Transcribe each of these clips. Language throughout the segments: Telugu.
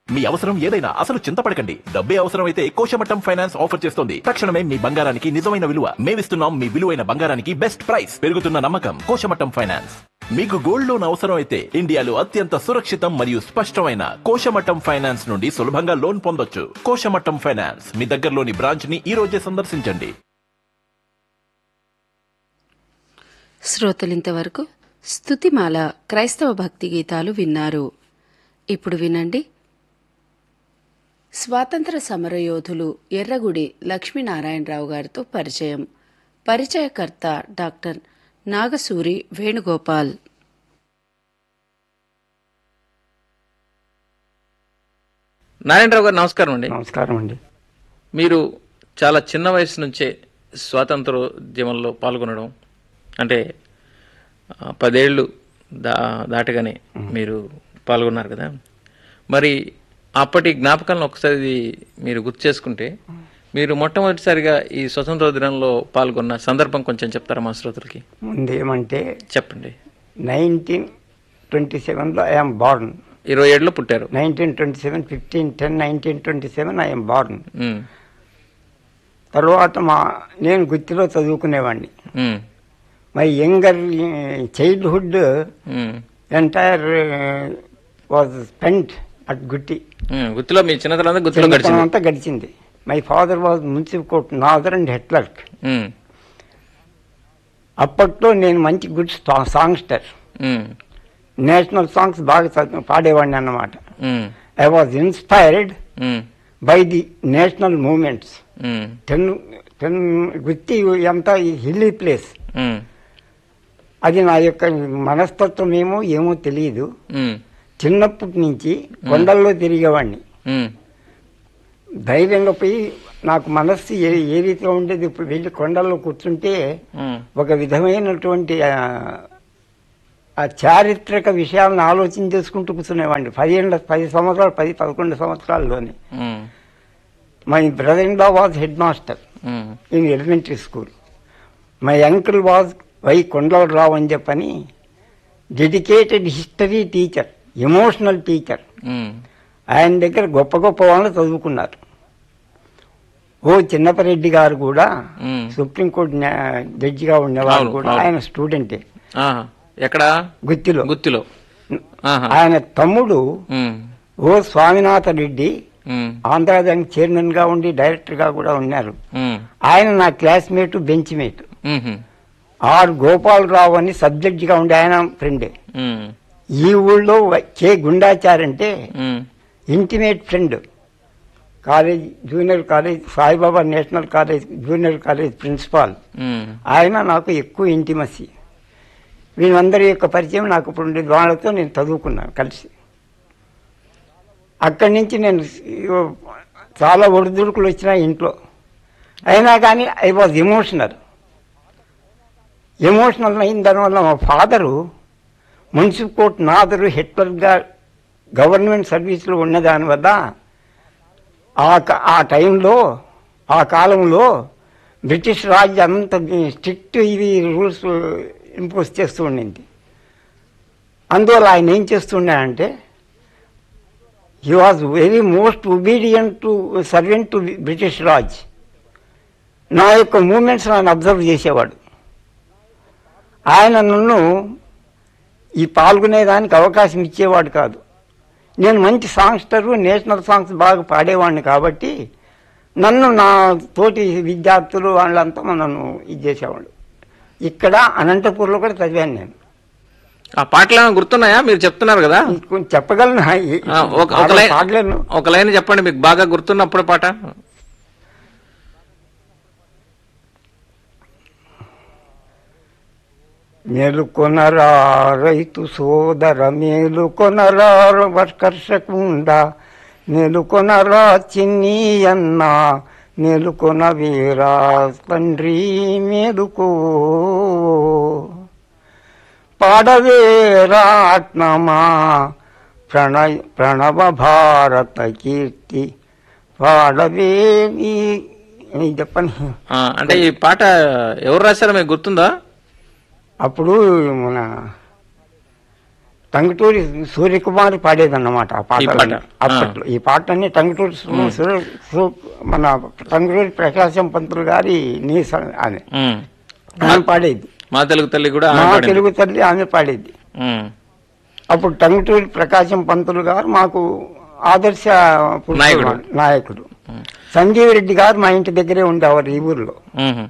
మీ అవసరం ఏదైనా అసలు చింతపడకండి డబ్బే అవసరమైతే కోశమట్టం ఫైనాన్స్ ఆఫర్ చేస్తోంది తక్షణమే మీ బంగారానికి నిజమైన విలువ మేమిస్తున్నాం మీ విలువైన బంగారానికి బెస్ట్ ప్రైస్ పెరుగుతున్న నమ్మకం కోశమట్టం ఫైనాన్స్ మీకు గోల్డ్ లోన్ అవసరం అయితే ఇండియాలో అత్యంత సురక్షితం మరియు స్పష్టమైన కోశమట్టం ఫైనాన్స్ నుండి సులభంగా లోన్ పొందొచ్చు కోశమట్టం ఫైనాన్స్ మీ దగ్గరలోని బ్రాంచ్ ని ఈ రోజే సందర్శించండి శ్రోతలింతవరకు స్తుతిమాల క్రైస్తవ భక్తి గీతాలు విన్నారు ఇప్పుడు వినండి స్వాతంత్ర సమరయోధులు ఎర్రగుడి లక్ష్మీనారాయణరావు గారితో పరిచయం పరిచయకర్త డాక్టర్ నాగసూరి వేణుగోపాల్ నారాయణరావు గారు నమస్కారం అండి నమస్కారం అండి మీరు చాలా చిన్న వయసు నుంచే స్వాతంత్రోద్యమంలో పాల్గొనడం అంటే ఆ, పదేళ్ళు దా దాటగానే మీరు పాల్గొన్నారు కదా మరి అప్పటి జ్ఞాపకాలను ఒకసారి మీరు గుర్తు చేసుకుంటే మీరు మొట్టమొదటిసారిగా ఈ స్వతంత్ర దినంలో పాల్గొన్న సందర్భం కొంచెం చెప్తారా మా శ్రోతలకి ముందేమంటే చెప్పండి నైన్టీన్ ట్వంటీ సెవెన్లో ఐఎమ్ బార్న్ ఇరవై ఏడులో పుట్టారు nineteen twenty seven fifteen ten nineteen twenty seven I'm born um, తర్వాత మా నేను గుత్తిలో చదువుకునేవాడిని um, my younger childhood um, entire was spent at Gutti um. గుత్తిలో మీ చిన్నతనం గుత్తిలో చిన్నతనం గడిచింది అంతా గడిచింది my father was municipal court నాదర్ అండ్ హెట్లర్క్ ఉమ్, అప్పట్లో నేను మంచి good songster um, national songs బాగా చదువు- పాడేవాడిని అన్నమాట um, I was inspired um, by the national movements um, ten ten Gutti అంతా హిల్లీ ప్లేస్ ఉమ్, అది నా యొక్క మనస్తత్వం ఏమో ఏమో తెలియదు ఉమ్, చిన్నప్పటి నుంచి కొండల్లో తిరిగేవాడిని ఉమ్, ధైర్యంగా పోయి నాకు మనస్సు ఏ ఏ రీతిలో ఉండేది ఇప్పుడు వెళ్ళి కొండల్లో కూర్చుంటే ఉమ్, ఒక విధమైనటువంటి ఆ, ఆ చారిత్రక విషయాలను ఆలోచన చేసుకుంటూ కూర్చునేవాడిని పదిహేను పది సంవత్సరాలు పది పదకొండు సంవత్సరాల్లోనే um, my brother in law was head master um, in elementary school my uncle was Y Kondalarao అని చెప్పని dedicated history teacher emotional teacher um, ఆయన దగ్గర గొప్ప గొప్ప వాళ్ళు చదువుకున్నారు ఓ చిన్నపరెడ్డి గారు కూడా ఉమ్. సుప్రీంకోర్టు న్యా- జడ్జిగా ఉండేవారు అవును, కూడా అవును. ఆయన స్టూడెంటే ఆహా. ఎక్కడ గుత్తిలో గుత్తిలో ఆహా. ఆయన తమ్ముడు um, O Swaminatha Reddy um, Andhra bank chairman గా ఉండి డైరెక్టర్ గా కూడా ఉన్నారు ఉమ్, ఆయన నా classmate bench mate hmm, R Gopalarao అని సబ్జెక్ట్ గా ఉండే ఆయన ఫ్రెండే ఉమ్, ఈ ఊళ్ళో వ- కె గుండాచార్ అంటే um, intimate friend college junior college Saibaba national college junior college principal um, ఆయన నాకు ఎక్కువ ఇంటిమసీ వీళ్ళందరి యొక్క పరిచయం నాకు ఇప్పుడు ఉండే వాళ్ళతో నేను చదువుకున్నాను కలిసి అక్కడి నుంచి నేను చాలా ఒడిదుడుకులు వచ్చినాయి ఇంట్లో అయినా కానీ ఐ వాజ్ ఎమోషనల్ ఎమోషనల్ అయిన దానివల్ల మా ఫాదరు మున్సిపల్ కోర్ట్ నాదరు హెట్లర్గా గవర్నమెంట్ సర్వీస్లో ఉన్న దానివల్ల ఆ క- ఆ టైంలో ఆ కాలంలో బ్రిటిష్ రాజ్ అంత స్ట్రిక్ట్ ఇది రూల్స్ ఇంపోజ్ చేస్తూ ఉండింది అందువల్ల ఆయన ఏం చేస్తున్నాడంటే he was very most obedient to servant to British Raj నా యొక్క మూమెంట్స్ ఆయన అబ్జర్వ్ చేసేవాడు ఆయన నన్ను ఈ పాల్గొనేదానికి అవకాశం ఇచ్చేవాడు కాదు నేను మంచి సాంగ్స్టరు నేషనల్ సాంగ్స్ బాగా పాడేవాడిని కాబట్టి నన్ను నా తోటి విద్యార్థులు వాళ్ళంతా నన్ను ఇది చేసేవాళ్ళు ఇక్కడ అనంతపూర్లో కూడా చదివాను నేను ఆ పాటలు ఏమైనా గుర్తున్నాయా మీరు చెప్తున్నారు కదా ఇది కొంచెం చెప్పగలను ఈ- ఆ, ఒక ఒక పాటలు లైన్ పాడలేను ఒక లైన్ చెప్పండి మీకు బాగా గుర్తున్నప్పుడు పాట మేలుకొనరా రైతు సోదర మేలుకొనరా కర్షకుండ మేలుకొనరా చిన్ని అన్న మేలుకొన వీరా తండ్రి మేలుకో పాడవేరా ఆత్మమా ప్రణయ ప్రణవ భారత కీర్తి పాడవే నీ- నీ చెప్పని ఆ, అంటే ఈ పాట ఎవరు రాశారో మీకు గుర్తుందా అప్పుడు మన టంగుటూరి సూర్యకుమారి పాడేదన్నమాట ఆ ఈ పాట పాట. అప్పట్లో ఈ పాటని టంగుటూరి సు- సూర్య సు- మన టంగుటూరి ప్రకాశం పంతులు గారి నీ స- అది ఉమ్. ఆమె పాడేది మా తెలుగు తల్లి కూడా మా ఆమె పాడింది. తెలుగు తల్లి ఆమె పాడేది ఉమ్. అప్పుడు టంగుటూరి ప్రకాశం పంతులు గారు మాకు ఆదర్శ పురుషుడు నాయకుడు. వాడు, నాయకుడు సంజీవ్ రెడ్డి గారు మా ఇంటి దగ్గరే ఉండేవారు ఈ ఊర్లో ఉమ్.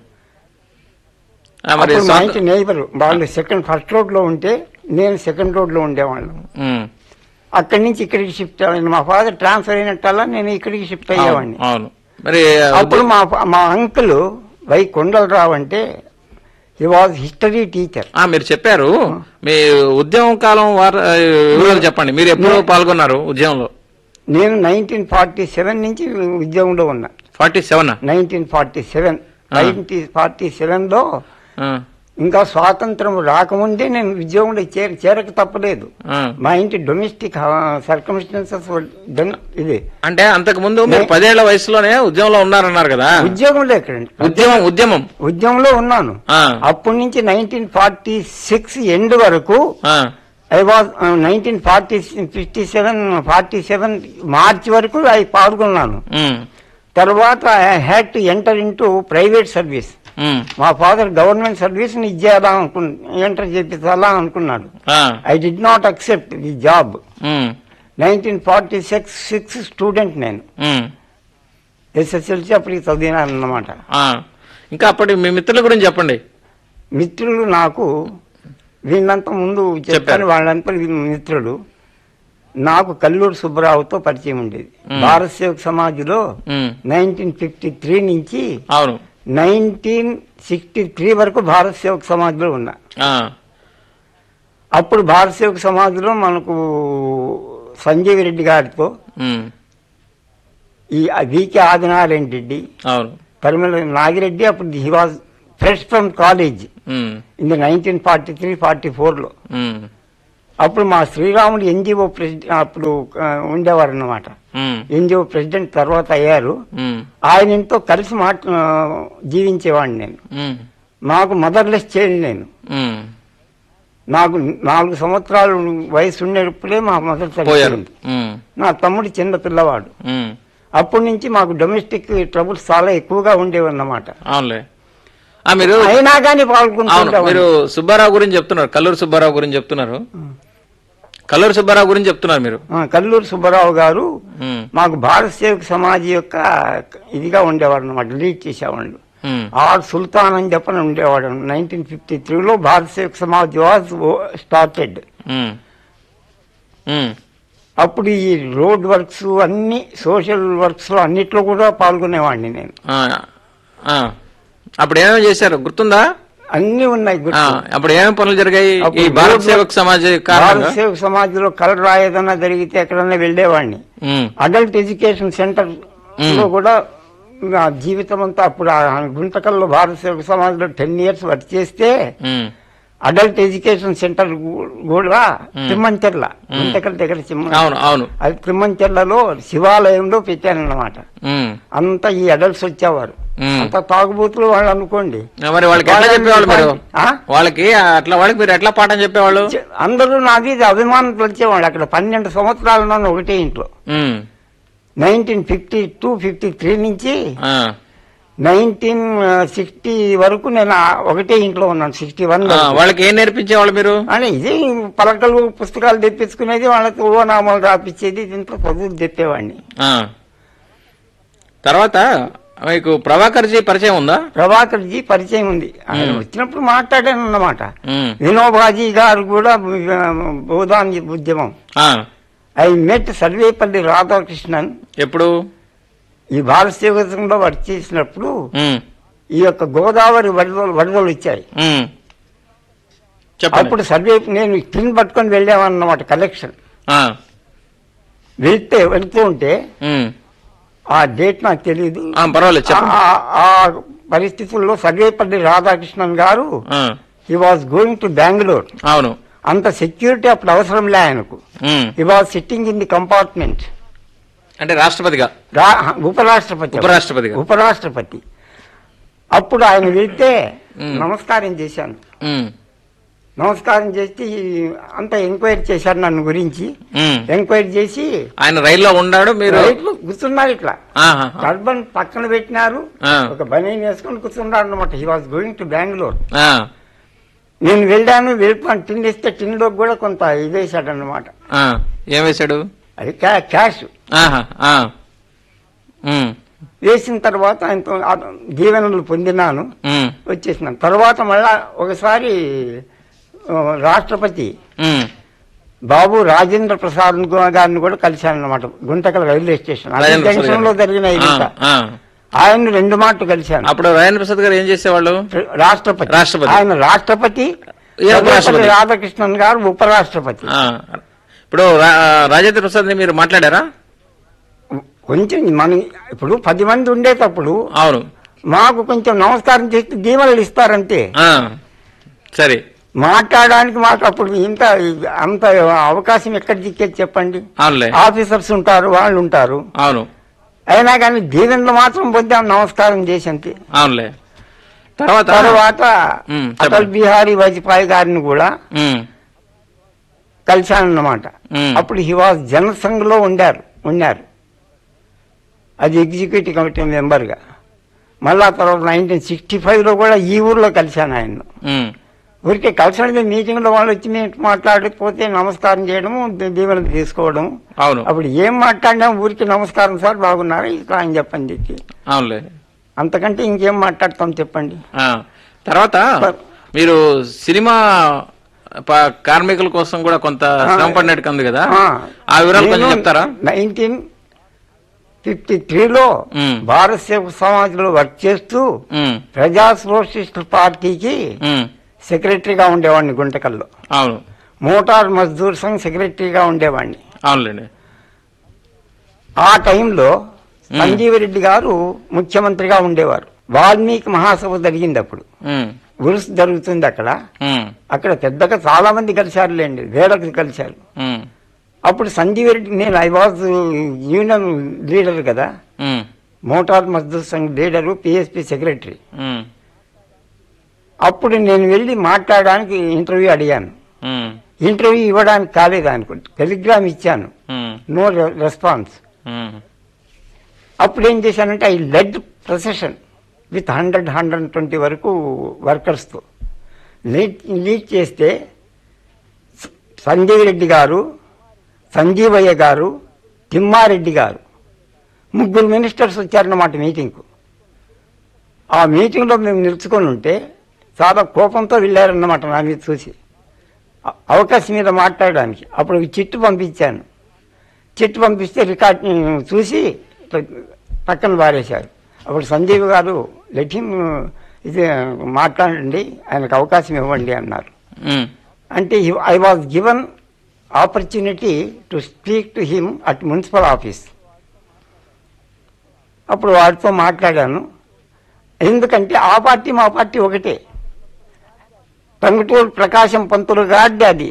ఆ, మరి అప్పుడు మా సొంత- ఇంటి నైబర్ వాళ్ళు సెకండ్ ఫస్ట్ రోడ్ లో ఉంటే నేను సెకండ్ రోడ్ లో ఉండేవాళ్ళం ఉమ్. అక్కడి నుంచి ఇక్కడికి షిఫ్ట్ అయ్యాను మా ఫాదర్ ట్రాన్స్ఫర్ అయినట్టల్లా నేను ఇక్కడికి షిఫ్ట్ అయ్యేవాడిని అవును మరి అప్పుడు మా మా అంకుల్ వై కొండలరావు అంటే హీ వాజ్ హిస్టరీ టీచర్ ఆ, మీరు చెప్పారు మీ ఉద్యమం కాలం వార వివరాలు చెప్పండి మీరు ఎప్పుడు పాల్గొన్నారు ఉద్యమంలో నేను నైన్టీన్ ఫార్టీ సెవెన్ నుంచి ఉద్యోగంలో ఉన్నా forty seven nineteen forty seven nineteen forty seven లో ఇంకా స్వాతంత్రం రాకముందే నేను ఉద్యోగంలో చేర చేరక తప్పలేదు మా ఇంటి డొమెస్టిక్ సర్కమ్స్టెన్సెస్ ఇది అంటే అంతకు ముందు మీరు పదేళ్ల వయసులోనే ఉద్యమంలో ఉన్నారన్నారు కదా ఉద్యోగంలో ఎక్కడండి ఉద్యమం ఉద్యమం ఉద్యమంలో ఉన్నాను ఆ, అప్పటి నుంచి నైన్టీన్ ఫార్టీ సిక్స్ ఎండ్ వరకు ah, I was nineteen forty fifty seven forty seven March వరకు ఐ పాల్గొన్నాను ఉమ్, తర్వాత I had to enter in to private service um, మా ఫాదర్ గవర్నమెంట్ సర్వీస్ ని ఇచ్చేయాలా అనుకు ఎంటర్ చేపించాలా అనుకున్నాడు ah, I did not accept the job um, nineteen forty six six student నేను ఉమ్, ఎస్ఎస్ఎల్సి అప్పటికి చదివినాను అన్నమాట ఆ. ఇంకా అప్పటి మీ మిత్రుల గురించి చెప్పండి మిత్రులు నాకు వీళ్ళంతా ముందు చెప్పాను చెప్పారు. వాళ్ళంతా మిత్రులు నాకు కల్లూరు సుబ్బరావుతో పరిచయం ఉండేది భారత సేవక్ సమాజ్లో ఉమ్, నైన్టీన్ ఫిఫ్టీ త్రీ నుంచి అవును నైన్టీన్ సిక్స్టీ త్రీ వరకు భారత సేవక్ సమాజ్లో ఉన్నా ఆ, అప్పుడు భారత సేవక్ సమాజ్లో మనకు సంజీవ్ రెడ్డి గారితో ఉమ్, ఈ వికే ఆదినారాయణ రెడ్డి అవును పరిమళ నాగిరెడ్డి అప్పుడు he was fresh from college um, in the nineteen forty three forty ఫోర్లో ఉమ్, అప్పుడు మా శ్రీరాములు ఎన్జిఓ ప్రెసిడెంట్ అప్పుడు ఉండేవారు అన్నమాట ఉమ్, ఎన్జిఓ ప్రెసిడెంట్ తర్వాత అయ్యారు ఉమ్, ఆయనతో కలిసి మాట ఆ, జీవించేవాడిని నేను ఉమ్, నాకు మదర్లెస్ చైల్డ్ నేను ఉమ్, నాకు నాలుగు సంవత్సరాలు వయసు ఉండేటప్పుడే మా మదర్ పోయారు చనిపోయింది ఉమ్, నా తమ్ముడు చిన్న పిల్లవాడు ఉమ్, అప్పటి నుంచి మాకు డొమెస్టిక్ ట్రబుల్స్ చాలా ఎక్కువగా ఉండేవి అన్నమాట అవునులే ఆ, మీరు అయినా కానీ అవును పాల్గొంటుండేవాడిని. మీరు సుబ్బారావు గురించి చెప్తున్నారు కల్లూరు సుబ్బారావు గురించి చెప్తున్నారు కల్లూరు సుబ్బారావు గురించి చెప్తున్నారు మీరు ఆ, కల్లూరు సుబ్బారావు గారు ఉమ్, మాకు భారత సేవక సమాజ్ యొక్క ఇదిగా ఉండేవాడు అనమాట లీడ్ చేసేవాళ్ళు ఉమ్, ఆర్ సుల్తాన్ అని చెప్పని ఉండేవాడు నైన్టీన్ ఫిఫ్టీ త్రీలో Bharat Sevak Samaj was started um, um, అప్పుడు ఈ రోడ్ వర్క్స్ అన్ని సోషల్ వర్క్స్ లో అన్నిట్లో కూడా పాల్గొనేవాడిని నేను ఆ, ఆ. అప్పుడు ఏమేమి చేశారు గుర్తుందా అన్ని ఉన్నాయి ఆ, గుర్తు అప్పుడు ఏమేమి పనులు జరిగాయి ఈ అప్పుడు భారత రోడ్లు- సేవక్ సమాజ్ భారత కారణంగా సేవక సమాజ్ లో కలర్ ఏదైనా జరిగితే ఎక్కడన్నా వెళ్ళేవాడిని ఉమ్, అడల్ట్ ఎడ్యుకేషన్ సెంటర్ లో కూడా నా జీవితం అంతా అప్పుడు ఆ గుంటకల్లో భారత సేవక సమాజ్ లో టెన్ ఇయర్స్ వర్క్ చేస్తే ఉమ్, అడల్ట్ ఎడ్యుకేషన్ సెంటర్ గు- కూడా తిమ్మంచెర్ల గుంటకల్ దగ్గర చిమ్మ అవును అవును అది తిమ్మంచెర్లలో శివాలయంలో పెట్టానన్నమాట ఉమ్, అంతా ఈ అడల్ట్స్ వచ్చేవారు ఉమ్. అంత తాగుబోతులు వాళ్ళు అనుకోండి మరి వాళ్ళకి ఎట్లా వాళ్ళని చెప్పేవాళ్ళు మీరు ఆ? వాళ్ళకి అట్లా వాళ్ళకి మీరు ఎట్లా పాఠం చెప్పేవాళ్ళు చె- అందరూ నాది ఇది అభిమానం వచ్చేవాళ్ళు అక్కడ పన్నెండు సంవత్సరాలు ఉన్నాను ఒకటే ఇంట్లో um, nineteen fifty two fifty three నుంచి ఆ, నైన్టీన్ సిక్స్టీ వరకు నేను ఆ ఒకటే ఇంట్లో ఉన్నాను సిక్స్టీ వన్ ఆ, వాళ్ళకి ఏం నేర్పించేవాళ్ళు మీరు అని ఇది పలకలు పుస్తకాలు తెప్పించుకునేది వాళ్ళకి ఓనామాలు రాపించేది దీంట్లో చదువులు చెప్పేవాడిని ఆ. తర్వాత మీకు ప్రభాకర్ జీ పరిచయం ఉందా ప్రభాకర్ జీ పరిచయం ఉంది ఆయన వచ్చినప్పుడు మాట్లాడాను అన్నమాట ఉమ్, వినోబాజీ గారు కూడా బోధాన్ ఉద్యమం ఆ, ఐ మెట్ సర్వేపల్లి రాధాకృష్ణన్ ఎప్పుడు ఈ భారత సేవకంలో వర్క్ చేసినప్పుడు ఉమ్, ఈ యొక్క గోదావరి వరదలు వరదలు వచ్చాయి ఉమ్. చెప్పండి అప్పుడు సర్వే నేను టిన్ పట్టుకొని వెళ్ళామన్నమాట కలెక్షన్ ఆ, వెళ్తే వెళ్తూ ఉంటే ఉమ్. ఆ డేట్ నాకు తెలియదు ఆ, పర్వాలేదు చెప్పండి ఆ- ఆ పరిస్థితుల్లో Sarvepalli Radhakrishnan garu ah, he was going to Bengaluru అవును అంత సెక్యూరిటీ అప్పుడు అవసరం లే ఆయనకు um. He was sitting in the compartment అంటే రాష్ట్రపతిగా రా- ఉపరాష్ట్రపతి ఉపరాష్ట్రపతిగా. ఉపరాష్ట్రపతి అప్పుడు ఆయన వెళ్తే నమస్కారం చేశాను ఉమ్, నమస్కారం చేసి అంత ఎంక్వైరీ చేశారు నన్ను గురించి ఉమ్. ఎంక్వైరీ చేసి ఆయన రైల్లో ఉన్నాడు మీరు రైట్లో కూర్చున్నారు ఇట్లా ఆహా. టర్బన్ పక్కన పెట్టినారు ఆ. ఒక బనీన్ వేసుకొని కూర్చున్నాడు అనమాట he was going to Bengaluru ah, నేను వెళ్ళాను వెళ్ళిపోయాను టిన్ ఇస్తే టిన్లో కూడా కొంత ఇదేశాడు అనమాట ఆ. ఏం వేశాడు అది క్యా- క్యాష్ ఆహా, ఆ. ఉమ్, వేసిన తర్వాత ఆయనతో ఆ దీవెనలు పొందినాను ఉమ్, వచ్చేసినాను తర్వాత మళ్ళా ఒకసారి ఆ, రాష్ట్రపతి ఉమ్. బాబు రాజేంద్ర ప్రసాద్ గారిని కూడా కలిశాను అనమాట గుంటకల్ రైల్వే స్టేషన్ అదే రాజేంద్ర ప్రసాద్ జంక్షన్ లో గారు. జరిగిన ఇది ఆ, ఆ. ఆయన రెండు మాటలు కలిశాను అప్పుడు రాజేంద్ర ప్రసాద్ గారు ఏం చేసేవాళ్ళు రాష్ట్రపతి రాష్ట్రపతి. ఆయన రాష్ట్రపతి ఏ సర్వపల్లి రాష్ట్రపతి? రాధాకృష్ణన్ గారు ఉపరాష్ట్రపతి ఆ. ఇప్పుడు రా- రాజేంద్ర ప్రసాద్ ని మీరు మాట్లాడారా కొంచెం మన ఇప్పుడు పది మంది ఉండేటప్పుడు అవును మాకు కొంచెం నమస్కారం చేసి దీవెనలు ఇస్తారంటే ఆ. సరే మాట్లాడడానికి మాకు అప్పుడు ఇంత అంత అవకాశం ఎక్కడ దిక్కేది చెప్పండి అవునులే ఆఫీసర్స్ ఉంటారు వాళ్ళు ఉంటారు అవును అయినా కానీ దీవెనలు మాత్రం పొందాం నమస్కారం చేసి అంతే అవునులే తర్వాత తర్వాత ఉమ్, అటల్ చెప్పండి. బిహారీ వాజ్పేయి గారిని కూడా ఉమ్, కలిశానన్నమాట ఉమ్. అప్పుడు హీ వాజ్ జనసంఘ్లో ఉండారు ఉన్నారు అది ఎగ్జిక్యూటివ్ కమిటీ మెంబర్గా మళ్ళా తర్వాత నైన్టీన్ సిక్స్టీ ఫైవ్లో కూడా ఈ ఊర్లో కలిశాను ఆయన్ను ఉమ్, ఊరికే కలిసిన మీటింగ్లో వాళ్ళు వచ్చి మేము మాట్లాడిపోతే నమస్కారం చేయడము దీ- దీవెనలు తీసుకోవడం అవును అప్పుడు ఏం మాట్లాడినా ఊరికి నమస్కారం సార్ బాగున్నారు ఇట్లా అని చెప్పండి చెప్పి అవునులే అంతకంటే ఇంకేం మాట్లాడతాం చెప్పండి ఆ. తర్వాత మీరు సినిమా ప- కార్మికుల కోసం కూడా కొంత శ్రమ పడినట్టు ఉంది కదా ఆ వివరాలు కొంచెం చెప్తారా నైన్టీన్ ఫిఫ్టీ త్రీలో ఉమ్. భారత సేవ సమాజ్లో వర్క్ చేస్తూ ఉమ్, ప్రజా సోషలిస్ట్ పార్టీకి ఉమ్, సెక్రటరీగా ఉండేవాడిని గుంటకల్లో అవును మోటార్ మజ్దూర్ సంఘ్ సెక్రటరీగా ఉండేవాడిని అవునులేండి ఆ టైంలో సంజీవరెడ్డి గారు ముఖ్యమంత్రిగా ఉండేవారు వాల్మీకి మహాసభ జరిగింది అప్పుడు ఉమ్, ఉరుసు జరుగుతుంది అక్కడ ఉమ్, అక్కడ పెద్దగా చాలా మంది కలిశారులేండి వేలకు కలిశారు ఉమ్, అప్పుడు సంజీవ్ రెడ్డి నేను ఐ వాజ్ యూనియన్ లీడర్ కదా um, motor Mazdoor Sangh leader PSP secretary um, అప్పుడు నేను వెళ్ళి మాట్లాడడానికి ఇంటర్వ్యూ అడిగాను ఉమ్, ఇంటర్వ్యూ ఇవ్వడానికి కాలేదు అనుకుంటా టెలిగ్రామ్ ఇచ్చాను ఉమ్, నో రెస్పాన్స్ ఉమ్, అప్పుడు ఏం చేశానంటే I led procession with hundred hundred twenty వరకు వర్కర్స్తో లీడ్ లీడ్ చేస్తే స- సంజీవ్ రెడ్డి గారు సంజీవయ్య గారు తిమ్మారెడ్డి గారు ముగ్గురు మినిస్టర్స్ వచ్చారన్నమాట మీటింగ్కు ఆ మీటింగ్లో మేము నిలుచుకొని ఉంటే చాలా కోపంతో వెళ్ళారన్నమాట నా మీద చూసి అ- అవకాశం మీద మాట్లాడడానికి అప్పుడు ఒక చిట్టు పంపించాను చిట్టు పంపిస్తే రికార్డ్ చూసి ఇట్లా పక్కన పారేశారు అప్పుడు సంజీవ్ గారు లెట్ హిమ్ ఇది మాట్లాడండి ఆయనకు అవకాశం ఇవ్వండి అన్నారు ఉమ్, అంటే I was given opportunity to speak to him at municipal office అప్పుడు వాడితో మాట్లాడాను ఎందుకంటే ఆ పార్టీ మా పార్టీ ఒకటే టంగుటూరు ప్రకాశం పంతులు గారిది అది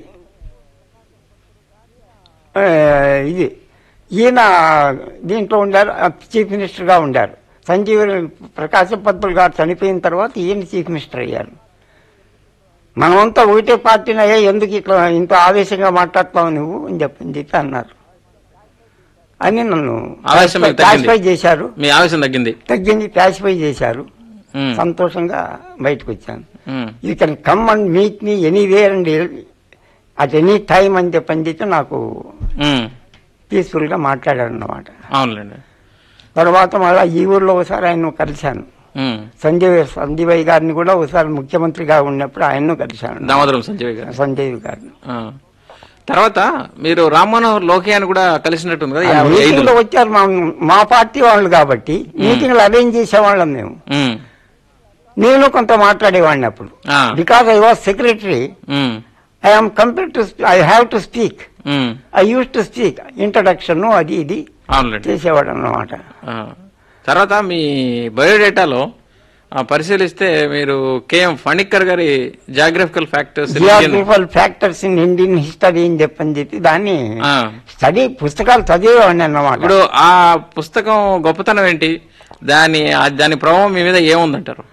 ఆ, ఇది ఈయన దీంట్లో ఉండారు చీఫ్ మినిస్టర్గా ఉండారు సంజీవ్ ప్రకాశం పంతులు గారు చనిపోయిన తర్వాత ఈయన చీఫ్ మినిస్టర్ అయ్యారు మనమంతా ఒకటే పార్టీనయ్యా ఎందుకు ఇట్లా ఇంత ఆవేశంగా మాట్లాడతావు నువ్వు అని చెప్పని చెప్పి అన్నారు అని నన్ను ఆవేశం మీకు తగ్గింది. ప్యాసిఫై చేశారు మీ ఆవేశం తగ్గింది తగ్గింది ప్యాసిఫై చేశారు ఉమ్, సంతోషంగా బయటకు వచ్చాను um, you can come and meet me anywhere and at any time అని చెప్పని చెప్పి నాకు ఉమ్, పీస్ఫుల్గా మాట్లాడారు అన్నమాట అవునులేండి తర్వాత మళ్ళీ ఈ ఊర్లో ఒకసారి ఆయన కలిశాను ఉమ్, సంజయ్ సంజయ్ గారిని కూడా ఒకసారి ముఖ్యమంత్రిగా ఉన్నప్పుడు ఆయన్ను కలిశాను దామోదరం సంజయ్ గారు సంజయ్ గారిని ఆ. తర్వాత మీరు రామ్మనోహర్ లోహియాని కూడా కలిసినట్టుంది కదా ఆ యాభై మీటింగ్ ఐదులో లో వచ్చారు మా మా పార్టీ వాళ్ళు కాబట్టి మీటింగ్లు అరేంజ్ చేసేవాళ్ళం మేము ఉమ్, నేను కొంత మాట్లాడేవాడిని అప్పుడు ah, because I was secretary um, I am compare to I have to speak um, I use to speak introduction అది ఇది అవునులేండి చేసేవాడు అన్నమాట ఆ. తర్వాత మీ బయోడేటాలో ఆ, పరిశీలిస్తే మీరు కేఎం ఫణిక్కర్ Panikkar geographical factors geographical factors in Indian history అని చెప్పని చెప్పి దాన్ని ఆ. స్టడీ పుస్తకాలు చదివేవాడిని అన్నమాట ఇప్పుడు ఆ పుస్తకం గొప్పతనం ఏంటి దాని ఆ- దాని ప్రభావం మీ మీద ఏముందంటారు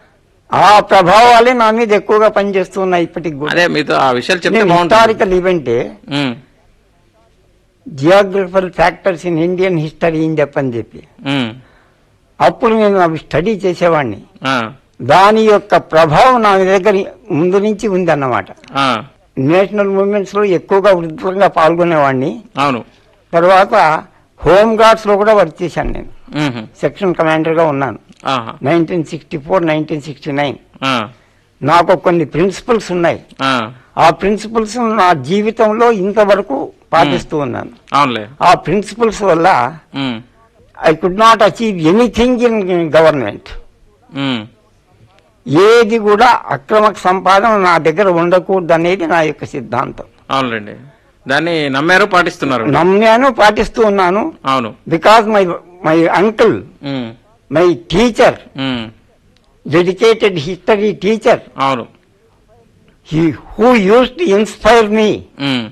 ఆ ప్రభావాలే నా మీద ఎక్కువగా పనిచేస్తున్నాయి ఇప్పటికి కూడా అదే మీతో ఆ విషయాలు చెప్తే నేను బాగుంటుంది హిస్టారికల్ ఈవెంటే um, geographical factors in Indian history అని చెప్పని చెప్పి ఉమ్, అప్పుడు నేను అవి స్టడీ చేసేవాడిని ఆ, దాని యొక్క ప్రభావం నా దగ్గర ముందు నుంచి ఉందన్నమాట ఆ, నేషనల్ మూవ్మెంట్స్ లో ఎక్కువగా వృత్తంగా పాల్గొనేవాడిని అవును తర్వాత హోమ్ గార్డ్స్ లో కూడా వర్క్ చేశాను నేను ఉహు, సెక్షన్ కమాండర్ గా ఉన్నాను ఆహా, nineteen sixty four nineteen sixty nine ah, నాకు కొన్ని ప్రిన్సిపల్స్ ఉన్నాయి ఆ, ఆ ప్రిన్సిపల్స్ నా జీవితంలో ఇంతవరకు పాటిస్తూ ఉన్నాను అవునులే ఆ ప్రిన్సిపల్స్ వల్ల um, I could not achieve anything in government um, ఏది కూడా అక్రమ సంపాదన నా దగ్గర ఉండకూడదు అనేది నా యొక్క సిద్ధాంతం అవునులేండి దాన్ని నమ్మారు పాటిస్తున్నారు నమ్మాను పాటిస్తూ ఉన్నాను అవును because my my uncle um, my teacher um, dedicated history teacher అవును he who use to inspire me um,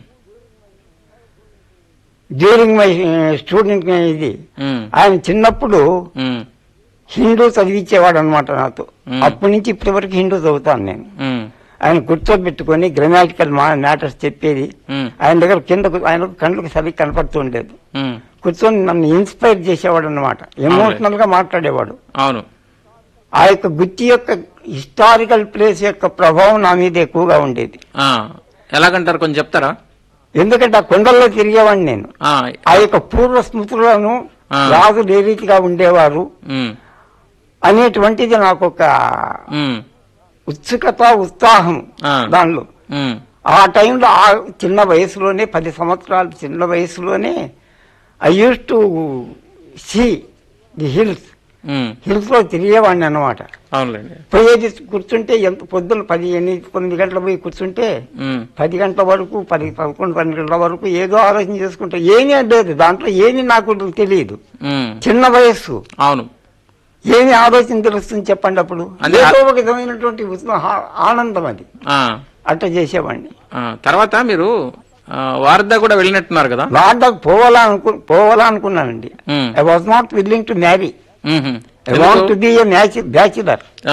during my student ఇది ఉమ్, ఆయన చిన్నప్పుడు ఉమ్, హిందూ చదివించేవాడు అనమాట నాతో Hmm. అప్పటి నుంచి ఇప్పటి వరకు హిందూ చదువుతాను నేను ఉమ్, ఆయన కూర్చోబెట్టుకొని గ్రామాటికల్ మ్యాటర్స్ చెప్పేది ఉమ్, ఆయన దగ్గర కిందకు ఆయన కళ్ళకు సరిగ్గా కనపడుతూ ఉండేది ఉమ్, కూర్చొని నన్ను ఇన్స్పైర్ చేసేవాడు అనమాట ఎమోషనల్ గా మాట్లాడేవాడు అవును ఆ యొక్క గుత్తి యొక్క హిస్టారికల్ ప్లేస్ యొక్క ప్రభావం నా మీద ఎక్కువగా ఉండేది ఆ, ఎలాగంటారు కొంచెం చెప్తారా ఎందుకంటే ఆ కొండల్లో తిరిగేవాడిని నేను ఆ, ఆ యొక్క పూర్వ స్మృతులను ఆ. రాజులు ఏ రీతిగా ఉండేవారు ఉమ్, అనేటువంటిది నాకు ఒక ఉమ్, ఉత్సుకత ఉత్సాహం ఆ. దానిలో ఉమ్, ఆ టైంలో ఆ చిన్న వయసులోనే పది సంవత్సరాలు చిన్న వయసులోనే I use to see the hills um, hills లో తిరిగేవాడిని అనమాట అవునులేండి పోయేది కూర్చుంటే ఎంత పొద్దున పది ఎనిమిది తొమ్మిది గంటల పోయి కూర్చుంటే ఉమ్, పది గంటల వరకు పది పదకొండు పన్నెండు గంటల వరకు ఏదో ఆలోచన చేసుకుంటా ఏమీ లేదు దాంట్లో ఏమీ నాకు తెలియదు ఉమ్, చిన్న వయస్సు అవును ఏమి ఆలోచన తెలుస్తుంది చెప్పండి అప్పుడు అదే- ఏదో ఒక విధమైనటువంటి ఉత్సా- ఆ- ఆనందం అది ఆ, అట్ట చేసేవాడిని ఆ, తర్వాత మీరు ఆ, వారధా కూడా వెళ్ళినట్టున్నారు కదా లాడ్డాకు పోవాలా అనుకు పోవాలా అనుకున్నానండి um, I was not willing to marry ఉహుం. ఐ వాంట్ టు ఎందుకు? Be a bachelor ah,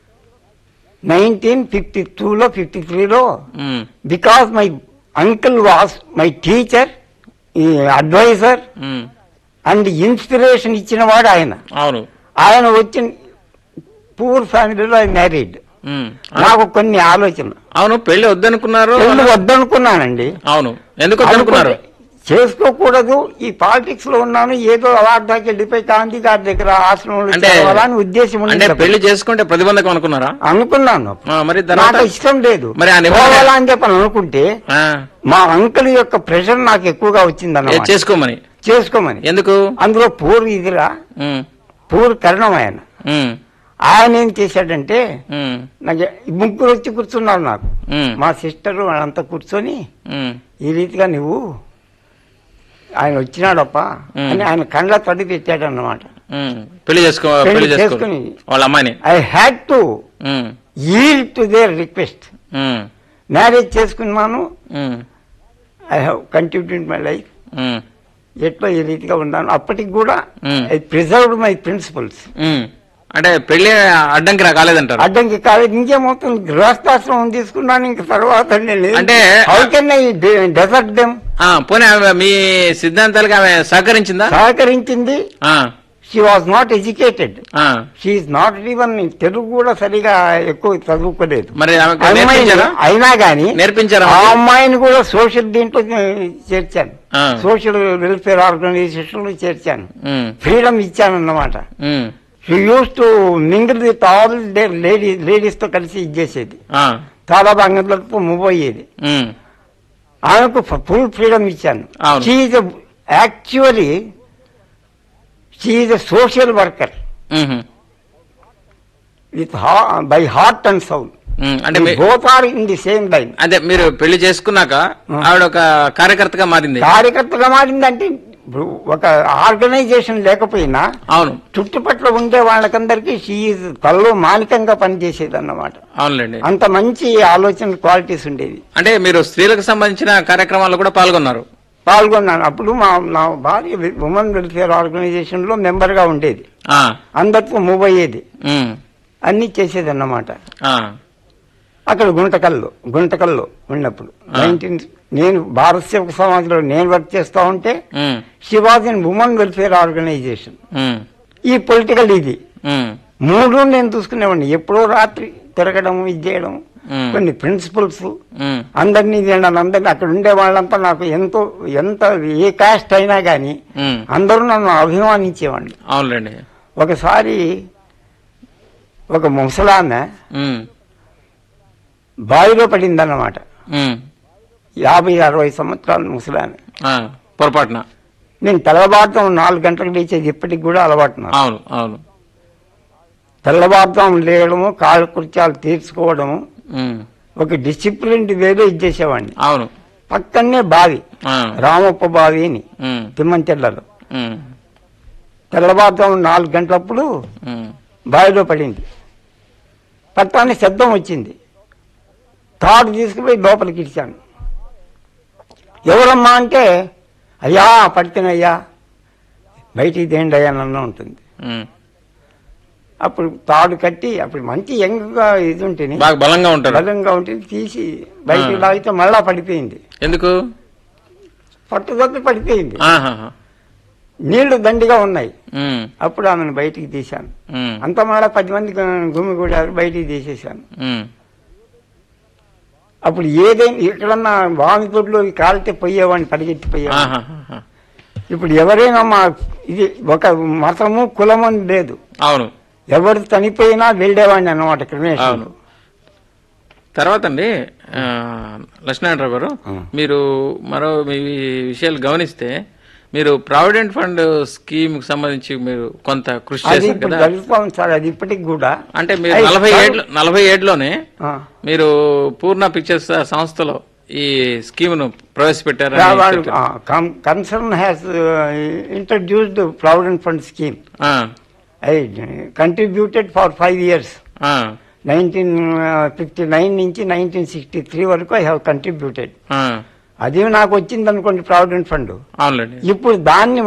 nineteen fifty టూలో ఫిఫ్టీ త్రీలో um, because my uncle was my teacher advisor um, and inspiration ఇచ్చిన వాడు ఆయన అవును ఆయన వచ్చిన పూర్ ఫ్యామిలీలో ఐ మ్యారీడ్ ఉమ్, నాకు కొన్ని ఆలోచనలు అవును పెళ్లి వద్దనుకున్నారు పెళ్లి వద్దనుకున్నానండి అవును ఎందుకు వద్దనుకున్నారు అనుకుంటే చేసుకోకూడదు ఈ పాలిటిక్స్ లో ఉన్నాను ఏదో అవార్డాకి వెళ్ళిపోయి గాంధీ గారి దగ్గర ఆశ్రమంలో అంటే చేరాలని ఉద్దేశం అంటే ఉండింది పెళ్లి చేసుకుంటే ప్రతిబంధకం అనుకున్నారా అనుకున్నాను ఆ, మరి నాకు తర్వాత ఇష్టం లేదు మరి ఆ నిబంధన- పోవాలా అని చెప్పని అనుకుంటే ఆ, మా అంకుల్ యొక్క ప్రెషర్ నాకు ఎక్కువగా ఏ, వచ్చిందన్నమాట చేసుకోమని చేసుకోమని ఎందుకు అందులో పూర్ ఇదిరా ఉమ్, పూర్ కరణం ఆయన ఉమ్, ఆయన ఏం చేశాడంటే ఉమ్, నాకు ఈ ముగ్గురు వచ్చి కూర్చున్నారు నాకు ఉమ్, మా సిస్టర్ వాళ్ళంతా కూర్చొని ఉమ్, ఈ రీతిగా నువ్వు ఆయన వచ్చినాడప్ప మ్. అని ఆయన కళ్ళ తడి పెట్టాడు అన్నమాట ఉమ్. పెళ్లి చేసుకో పెళ్లి పెళ్లి చేసుకో చేసుకుని. వాళ్ళ అమ్మాయిని I had to um, yield to their request um, marriage చేసుకున్నాను um, I have continued my life um, ఎట్లా ఈ రీతిగా ఉన్నాను అప్పటికి కూడా మ్. I preserved my principles um. అంటే పెళ్లి అడ్డంకి రా కాలేదంటారు అడ్డంకి కాలేదు ఇంకేమవుతుంది గృహస్థాశ్రమం తీసుకున్నాను ఇంక తర్వాత అంటే- how can I desert them ah, పోనీ ఆమె మీ సిద్ధాంతాలకు ఆమె సహకరించిందా సహకరించింది ah, she was not educated ah. She not even Telugu కూడా సరిగా ఎక్కువ చదువుకోలేదు మరి ఆమెకు అమ్మాయిని నేర్పించారా అయినా గాని నేర్పించారా ఆ మరి? అమ్మాయిని కూడా సోషల్ దీంట్లో చేర్చాను ఆ. సోషల్ వెల్ఫేర్ ఆర్గనైజేషన్ లో చేర్చాను ఉమ్, ఫ్రీడమ్ ఇచ్చానన్నమాట um, she use to mingle with all lady ladies తో కలిసి ఇచ్చేసేది ఆ, చాలా బాగా మూవ్ అయ్యేది ఉమ్, ఆమెకు ఫుల్ ఫ్రీడమ్ ఇచ్చాను అవును. She actually she a social worker ఉహుం, with by heart and soul um. అంటే మీ- both are in the same line అదే మీరు పెళ్లి చేసుకున్నాక ఆవిడ ఒక కార్యకర్తగా మారింది కార్యకర్తగా మారిందంటే ఇప్పుడు ఒక ఆర్గనైజేషన్ లేకపోయినా అవును చుట్టుపక్కల ఉండే వాళ్ళకందరికీ షీఈ్ తలలో మానికంగా పనిచేసేది అన్నమాట అవునులేండి అంత మంచి ఆలోచన క్వాలిటీస్ ఉండేవి అంటే మీరు స్త్రీలకు సంబంధించిన కార్యక్రమాల్లో కూడా పాల్గొన్నారు పాల్గొన్నాను అప్పుడు మా నా భార్య ఉమెన్ వెల్ఫేర్ ఆర్గనైజేషన్ లో మెంబర్ గా ఉండేది ఆ, అందరితో మూవ్ అయ్యేది ఉమ్, అన్నీ చేసేదన్నమాట ఆ, అక్కడ గుంటకల్లో గుంటకల్లో ఉన్నప్పుడు నైన్టీన్ నేను భారత సేవక సమాజ్లో నేను వర్క్ చేస్తా ఉంటే um, Shivaji women welfare organization um, ఈ పొలిటికల్ ఇది ఉమ్, మూడు నేను చూసుకునేవాడిని ఎప్పుడో రాత్రి తిరగడం ఇది చేయడం ఉమ్, కొన్ని ప్రిన్సిపల్స్ ఉమ్, అందరినీ తినడం అందరినీ అక్కడ ఉండే వాళ్ళంతా నాకు ఎంతో ఎంత ఏ కాస్ట్ అయినా కానీ ఉమ్. అందరూ నన్ను అభిమానించేవాడిని అవునులేండి ఒకసారి ఒక ముసలామె ఉమ్, బావిలో పడిందన్నమాట ఉమ్, యాభై అరవై సంవత్సరాల ముసలామె ఆ, పొరపాటున నేను తెల్లవారుతాం నాలుగు గంటలకు లేచేది ఇప్పటికి కూడా అలవాటు నాకు అవును అవును తెల్లవారుతాం లేయడము కాళ్ళ కృత్యాలు తీర్చుకోవడము ఉమ్, ఒక డిసిప్లిన్ వేలో ఇచ్చేసేవాడిని అవును పక్కనే బావి ఆ, రామప్ప బావి అని ఉమ్, తిమ్మంచెల్లలో ఉమ్, తెల్లవారుతాం నాలుగు గంటలప్పుడు ఉమ్, బావిలో పడింది పట్టాన్ని శబ్దం వచ్చింది తాడు తీసుకుపోయి లోపలికి ఇచ్చాను ఎవరమ్మా అంటే అయ్యా పడితేనయ్యా బయటికి తేండి అయ్యా నన్ను ఉంటుంది ఉమ్. అప్పుడు తాడు కట్టి అప్పుడు మంచి యంగ్గా ఇది ఉంటుంది బాగా బలంగా ఉంటారు బలంగా ఉంటుంది తీసి బయటికి ఆ. లాగితే మళ్ళా పడిపోయింది ఎందుకు పట్టుదప్పి పడిపోయింది ఆహాహా. నీళ్లు దండిగా ఉన్నాయి ఉమ్, అప్పుడు ఆమెను బయటికి తీశాను ఉమ్, అంత మళ్ళా పది మంది గుమి కూడా బయటికి తీసేశాను ఉమ్, అప్పుడు ఏదైనా ఎక్కడన్నా వామి తొడ్లో కాలితే పోయేవాడిని పరిగెత్తి పోయేవాడిని ఆహాహాహా. ఇప్పుడు ఎవరైనా మా ఇది ఒక మతము కులము అని లేదు అవును ఎవరు చనిపోయినా వెళ్ళేవాడిని అన్నమాట అవును క్రిమినేషన్ తర్వాత అండి ఆ, లక్ష్మీనారాయణరావు గారు ఆ. మీరు మరో మీ విషయాలు గమనిస్తే మీరు ప్రావిడెంట్ ఫండ్ స్కీమ్ కి సంబంధించి మీరు కొంత కృషి అది చేశారు ఇప్పుడు కదా జరుగుతాం సార్ అది ఇప్పటికి కూడా అంటే మీరు అది నలభై సార్- ఏళ్ళు నలభై ఏడులోనే ఆ. మీరు పూర్ణ పిక్చర్స్ సంస్థలో ఈ స్కీమ్ ను ప్రవేశపెట్టారని వాళ్ళు చెప్తున్నారు. Concern has introduced provident fund scheme ah, I contributed for five years ah, nineteen fifty nine నుంచి నైన్టీన్ సిక్స్టీ త్రీ వరకు ఐ హ్యావ్ కంట్రిబ్యూటెడ్ ఆ, అది నాకు వచ్చింది అనుకోండి ప్రావిడెంట్ ఫండ్ అవునులేండి ఇప్పుడు దాన్ని